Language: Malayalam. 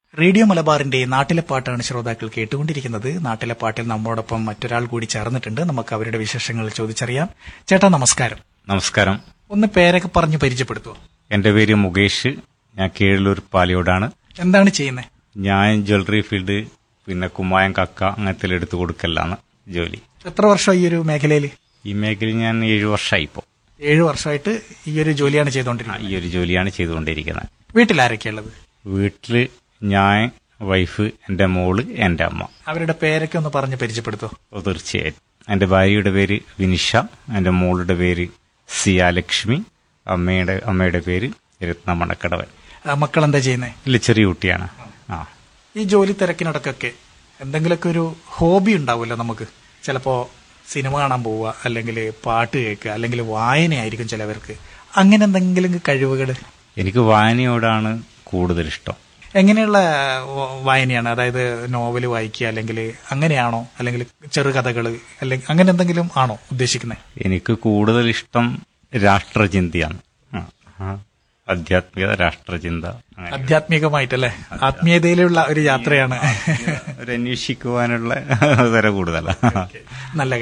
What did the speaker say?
റേഡിയോ മലബാറിന്റെ നാട്ടിലെ പാട്ടാണ് ശ്രോതാക്കൾ കേട്ടുകൊണ്ടിരിക്കുന്നത് നാട്ടിലെ പാട്ടിൽ നമ്മോടൊപ്പം മറ്റൊരാൾ കൂടി ചേർന്നിട്ടുണ്ട് നമുക്ക് അവരുടെ വിശേഷങ്ങൾ ചോദിച്ചറിയാം ചേട്ടാ നമസ്കാരം നമസ്കാരം ഒന്ന് പേരൊക്കെ പറഞ്ഞു പരിചയപ്പെടുത്തുമോ എൻ്റെ പേര് മുകേഷ് ഞാൻ കീഴല്ലൂർ പാലിയോടാണ് എന്താണ് ചെയ്യുന്നത് ഞാൻ ജ്വല്ലറി ഫീൽഡ് പിന്നെ കുമ്മായം കക്ക അങ്ങനത്തെ എടുത്തു കൊടുക്കലാണ് ജോലി എത്ര വർഷം ഈ ഒരു മേഖലയിൽ ഈ മേഖലയിൽ ഞാൻ ഏഴു വർഷമായി ഇപ്പോൾ ഏഴു വർഷമായിട്ട് ഈ ഒരു ജോലിയാണ് ചെയ്തുകൊണ്ടിരിക്കുന്നത് ഈ ഒരു ജോലിയാണ് ചെയ്തുകൊണ്ടിരിക്കുന്നത് വീട്ടിൽ ആരൊക്കെയുള്ളത് വീട്ടില് ഞാൻ വൈഫ് എൻ്റെ മോള് എൻ്റെ അമ്മ അവരുടെ പേരൊക്കെ ഒന്ന് പറഞ്ഞ് പരിചയപ്പെടുത്തുമോ ഓ, തീർച്ചയായും എൻ്റെ ഭാര്യയുടെ പേര് വിനിഷ എൻ്റെ മോളുടെ പേര് സിയാലക്ഷ്മി അമ്മയുടെ അമ്മയുടെ പേര് രത്നമണക്കടവൻ ആ, മക്കളെന്താ ചെയ്യുന്നത് ഇല്ല ചെറിയ കുട്ടിയാണ് ആ ഈ ജോലി തിരക്കിനിടക്കൊക്കെ എന്തെങ്കിലുമൊക്കെ ഒരു ഹോബി ഉണ്ടാവുമല്ലോ നമുക്ക് ചിലപ്പോ സിനിമ കാണാൻ പോവുക അല്ലെങ്കിൽ പാട്ട് കേൾക്കുക അല്ലെങ്കിൽ വായനയായിരിക്കും ചിലവർക്ക് അങ്ങനെ എന്തെങ്കിലും കഴിവുകൾ എനിക്ക് വായനയോടാണ് കൂടുതൽ ഇഷ്ടം എങ്ങനെയുള്ള വ- വായനയാണ് അതായത് നോവൽ വായിക്കുക അല്ലെങ്കിൽ അങ്ങനെയാണോ അല്ലെങ്കിൽ ചെറുകഥകൾ അല്ലെങ്കിൽ അങ്ങനെ എന്തെങ്കിലും ആണോ ഉദ്ദേശിക്കുന്നത് എനിക്ക് കൂടുതൽ ഇഷ്ടം രാഷ്ട്രചിന്തയാണ് ആ, ആ. ആധ്യാത്മികത രാഷ്ട്രചിന്ത അങ്ങനെ ആധ്യാത്മികമായിട്ടല്ലേ ആത്മീയതയിലുള്ള ഒരു യാത്രയാണ് ഒരു അന്വേഷിക്കുവാനുള്ള തര കൂടുതലാണ് നല്ല